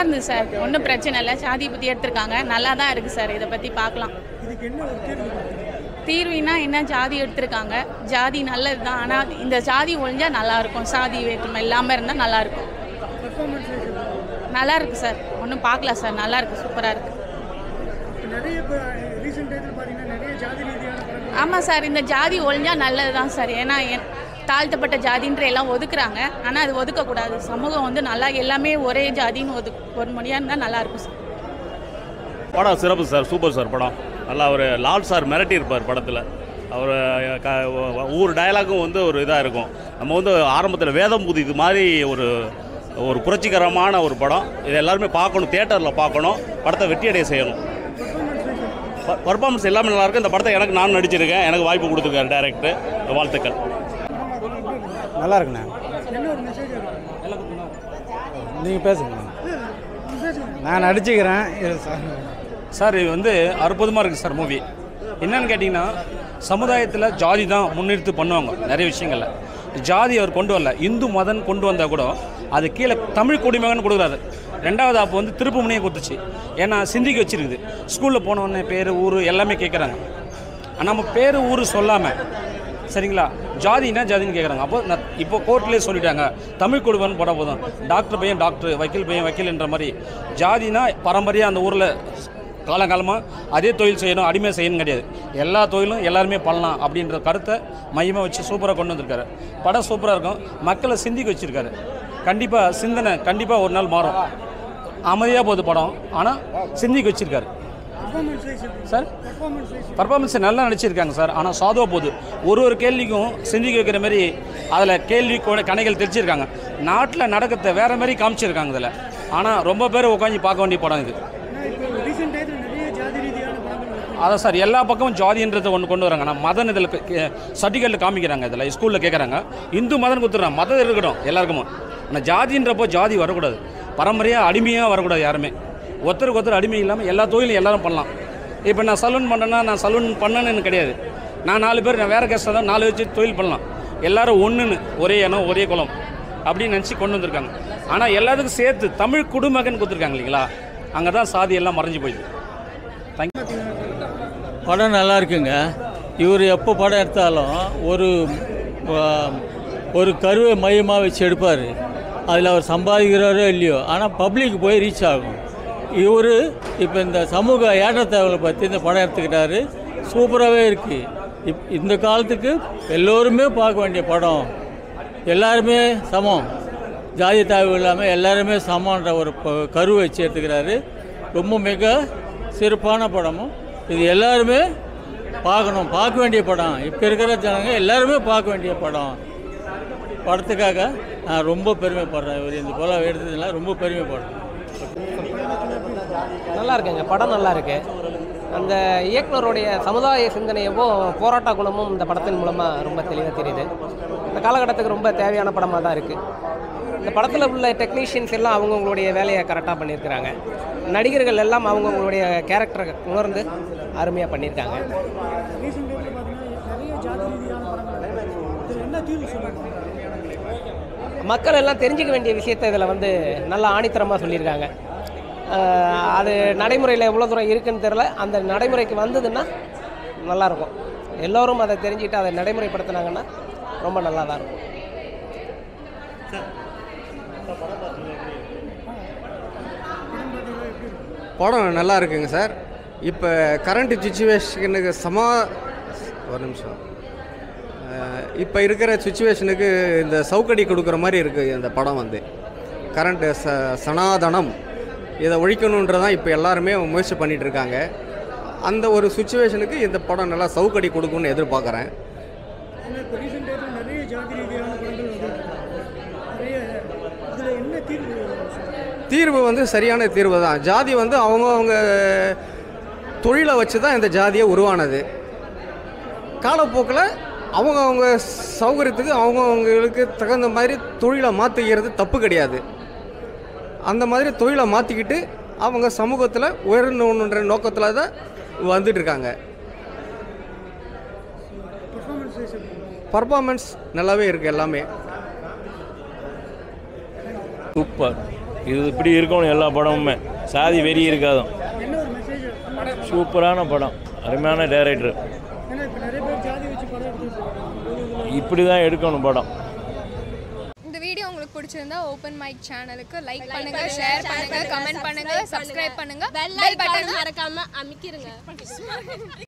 இருந்தது சார் ஒன்றும் பிரச்சனை இல்லை ஜாதியை பற்றி எடுத்திருக்காங்க நல்லா தான் இருக்குது சார் இதை பற்றி பார்க்கலாம் இதுக்கு என்ன ஒரு தீர்வு பார்க்குறீங்க? தீர்வினா என்ன ஜாதி எடுத்திருக்காங்க ஜாதி நல்லது தான் ஆனால் இந்த ஜாதி ஒழிஞ்சா நல்லா இருக்கும் சாதி வேற்றுமை இல்லாமல் இருந்தால் நல்லா இருக்கும் Performance wise எப்படி? நல்லா இருக்கு சார் ஒன்றும் பார்க்கல சார் நல்லா இருக்கு சூப்பராக இருக்கு இப்ப நிறைய இப்போ ரீசெண்ட் டயத்தில் பார்த்தீங்கன்னா நிறைய ஜாதி ரீதியான படங்கள் ஆமாம் சார் இந்த ஜாதி ஒழிஞ்சா நல்லது தான் சார் ஏன்னா என் தாழ்த்தப்பட்ட ஜாதின்ற எல்லாம் ஒதுக்குறாங்க ஆனால் அது ஒதுக்கக்கூடாது சமூகம் வந்து நல்லா எல்லாமே ஒரே ஜாதின்னு ஒது ஒரு மொழியாக இருந்தால் நல்லா இருக்கும் சார் படம் சிறப்பு சார் சூப்பர் சார் படம் நல்லா அவர் லால் சார் மிரட்டி இருப்பார் படத்தில் அவர் க ஒவ்வொரு டயலாகும் வந்து ஒரு இதாக இருக்கும் நம்ம வந்து ஆரம்பத்தில் வேதம் புதிது மாதிரி ஒரு ஒரு புரட்சிகரமான ஒரு படம் இதை எல்லாருமே பார்க்கணும் தியேட்டரில் பார்க்கணும் படத்தை வெற்றியடைய செய்யணும் பர்ஃபார்மன்ஸ் எல்லாமே நல்லா இருக்கு இந்த படத்தை எனக்கு நான் நடிச்சிருக்கேன் எனக்கு வாய்ப்பு கொடுத்துருக்காரு டேரக்டர் வாழ்த்துக்கள் நல்லா இருக்குண்ணே என்ன ஒரு மெசேஜ் நீங்கள் பேசுங்க நான் நடிச்சுக்கிறேன் இது சார் சார் இது வந்து அற்புதமாக இருக்குது சார் மூவி என்னன்னு கேட்டிங்கன்னா சமுதாயத்தில் ஜாதி தான் முன்னிறுத்து பண்ணுவாங்க நிறைய விஷயங்கள்ல ஜாதி அவர் கொண்டு வரல இந்து மதம் கொண்டு வந்தால் கூட அது கீழே தமிழ் குடிமகன் கொடுக்குறாரு ரெண்டாவது அப்போ வந்து திருப்பு முனையை கொடுத்துச்சு ஏன்னா சிந்திக்க வச்சிருக்குது ஸ்கூலில் போனவொடனே பேர் ஊர் எல்லாமே கேட்குறாங்க நம்ம பேர் ஊர் சொல்லாமல் சரிங்களா ஜாதினா ஜாதின்னு கேட்குறாங்க அப்போ நான் இப்போ கோர்ட்லேயே சொல்லிட்டாங்க தமிழ் குடும்பம்னு போட போதும் டாக்டர் பையன் டாக்டர் வக்கீல் பையன் வக்கீல்ன்ற மாதிரி ஜாதினா பரம்பரையாக அந்த ஊரில் காலங்காலமாக அதே தொழில் செய்யணும் அடிமை செய்யணும் கிடையாது எல்லா தொழிலும் எல்லாருமே பண்ணலாம் அப்படின்ற கருத்தை மையமாக வச்சு சூப்பராக கொண்டு வந்திருக்காரு படம் சூப்பராக இருக்கும் மக்களை சிந்திக்க வச்சுருக்காரு கண்டிப்பாக சிந்தனை கண்டிப்பாக ஒரு நாள் மாறும் அமைதியாக போகுது படம் ஆனால் சிந்திக்க வச்சுருக்காரு பர்ஃபார்மன்ஸ் வைஸ் எப்படி சார் பர்ஃபார்மன்ஸ் வைஸ் பர்ஃபார்மன்ஸ் நல்லா நடிச்சிருக்காங்க சார் ஆனால் சாதுவாக போகுது ஒரு ஒரு கேள்விக்கும் சிந்திக்க வைக்கிற மாதிரி அதில் கேள்வி கொ- கணைகள் தெரிச்சிருக்காங்க நாட்டில் நடக்கிறத வேற மாதிரி காமிச்சிருக்காங்க இதில் ஆனால் ரொம்ப பேர் உட்காந்து பார்க்க வேண்டிய படம் இது ஏன்னா இப்போ ரீசெண்ட் டயத்தில் நிறைய ஜாதி ரீதியான படங்கள் வருது. அதான் சார் எல்லா பக்கமும் ஜாதின்றதை ஒன்று கொண்டு வராங்க நான் மதம் இதில் சர்டிஃபிகேட்டில் காமிக்கிறாங்க இதில் ஸ்கூலில் கேட்குறாங்க இந்து மதம் கொடுத்துட்றாங்க மதம் இருக்கட்டும் எல்லாருக்குமே ஆனால் ஜாதின்றப்போ ஜாதி வரக்கூடாது பரம்பரையாக அடிமையாக வரக்கூடாது யாருமே ஒருத்தருக்கு ஒருத்தர் அடிமை இல்லாமல் எல்லா தொழிலும் எல்லாரும் பண்ணலாம் இப்போ நான் சலூன் பண்ணேன்னா நான் சலூன் பண்ணேன்னு கிடையாது நான் நாலு பேர் நான் வேறு கேஸ்டாக தான் நாலு வச்சு தொழில் பண்ணலாம் எல்லாரும் ஒன்றுன்னு ஒரே இனம் ஒரே குலம் அப்படின்னு நினச்சி கொண்டு வந்திருக்காங்க ஆனால் எல்லாத்துக்கும் சேர்த்து தமிழ் குடிமகன் கொடுத்துருக்காங்க இல்லைங்களா அங்கே தான் சாதி எல்லாம் மறைஞ்சு போயிடுது படம் நல்லா இருக்குங்க இவர் எப்போ படம் எடுத்தாலும் ஒரு ஆ, ஒரு கருவை மையமாக வச்சு எடுப்பார் அதில் அவர் சம்பாதிக்கிறாரோ இல்லையோ ஆனால் பப்ளிக் போய் ரீச் ஆகும் இவர் இப்போ இந்த சமூக ஏற்றத்தாழ்வுகளை பற்றி இந்த படம் எடுத்துக்கிட்டாரு சூப்பராகவே இருக்குது இப் இந்த காலத்துக்கு எல்லோருமே பார்க்க வேண்டிய படம் எல்லாருமே சமம் ஜாதி தாழ்வு இல்லாமல் எல்லாருமே சமன்ற ஒரு ப- கரு வச்சு எடுத்துக்கிறாரு ரொம்ப மிக சிறப்பான படமும் இது எல்லாருமே பார்க்கணும் பார்க்க வேண்டிய படம் இப்போ இருக்கிற ஜனங்க எல்லாருமே பார்க்க வேண்டிய படம் படத்துக்காக நான் ரொம்ப பெருமைப்படுறேன் இவர் இந்த போல எடுத்ததுல ரொம்ப பெருமைப்படுறேன் நல்லா இருக்குங்க படம் நல்லா இருக்கு அந்த இயக்குனருடைய சமுதாய சிந்தனையவும் போராட்ட குணமும் இந்த படத்தின் மூலமாக ரொம்ப தெளிவாக தெரியுது இந்த காலகட்டத்துக்கு ரொம்ப தேவையான படமாக தான் இருக்குது இந்த படத்தில் உள்ள டெக்னீஷியன்ஸ் எல்லாம் அவங்கவுங்களுடைய வேலையை கரெக்டாக பண்ணியிருக்கிறாங்க நடிகர்கள் எல்லாம் அவங்கவுங்களுடைய கேரக்டரை உணர்ந்து அருமையாக பண்ணியிருக்காங்க ரீசெண்ட் டயத்தில் பார்த்தீங்கன்னா நிறைய ஜாதி ரீதியான படங்கள் வருது. இதில் என்ன தீர்வு சொல்லுங்க மக்கள் எல்லாம் தெரிஞ்சுக்க வேண்டிய விஷயத்தை இதில் வந்து நல்லா ஆணித்தரமாக சொல்லியிருக்காங்க ஆஹ் அது நடைமுறையில் எவ்வளோ தூரம் இருக்குன்னு தெரில அந்த நடைமுறைக்கு வந்ததுன்னா நல்லாயிருக்கும் எல்லோரும் அதை தெரிஞ்சுக்கிட்டு அதை நடைமுறைப்படுத்தினாங்கன்னா ரொம்ப நல்லா தான் இருக்கும் படம் நல்லா இருக்குங்க சார் இப்போ கரண்ட் சுச்சுவேஷனுக்கு சமா ஒரு நிமிஷம் இப்போ இருக்கிற சுச்சுவேஷனுக்கு இந்த சவுக்கடி கொடுக்குற மாதிரி இருக்குது இந்த படம் வந்து கரண்ட் ச சனாதனம் இதை ஒழிக்கணுன்றதான் இப்போ எல்லாருமே முயற்சி பண்ணிட்டு இருக்காங்க அந்த ஒரு சுச்சுவேஷனுக்கு இந்த படம் நல்லா சவுக்கடி கொடுக்கும்னு எதிர்பார்க்குறேன் ஏன்னா இப்போ ரீசெண்ட் டயத்தில் நிறைய ஜாதி ரீதியான படங்கள் வந்து நிறைய இதில் என்ன தீர்வு சொல்லுங்க? தீர்வு வந்து சரியான தீர்வு தான் ஜாதி வந்து அவங்கவங்க தொழிலை வச்சு தான் இந்த ஜாதியே உருவானது காலப்போக்கில் அவங்கவங்க சௌகரியத்துக்கு அவங்கவுங்களுக்கு தகுந்த மாதிரி தொழிலை மாற்றிக்கிறது தப்பு கிடையாது அந்த மாதிரி தொழிலை மாற்றிக்கிட்டு அவங்க சமூகத்தில் உயரணுன்ற நோக்கத்தில் தான் வந்துட்டு இருக்காங்க பர்ஃபார்மன்ஸ் வைஸ் எப்படி பர்ஃபார்மன்ஸ் நல்லாவே இருக்குது எல்லாமே சூப்பர் இது இப்படி இருக்கணும் எல்லா படமுமே சாதி வெறி இருக்காதும் என்ன ஒரு மெசேஜ் சூப்பரான படம் அருமையான டைரக்டர் ஏன்னா இப்போ நிறைய பேர் ஜாதி வச்சு படம் எடுத்துருக்காங்க இப்படி தான் எடுக்கணும் படம் இந்த வீடியோ உங்களுக்கு பிடிச்சிருந்தா ஓப்பன் மைக் சேனலுக்கு லைக் பண்ணுங்க ஷேர் பண்ணுங்க கமெண்ட் பண்ணுங்க சப்ஸ்கிரைப் பண்ணுங்க பெல் பட்டன் மறக்காம அமைக்கிருங்க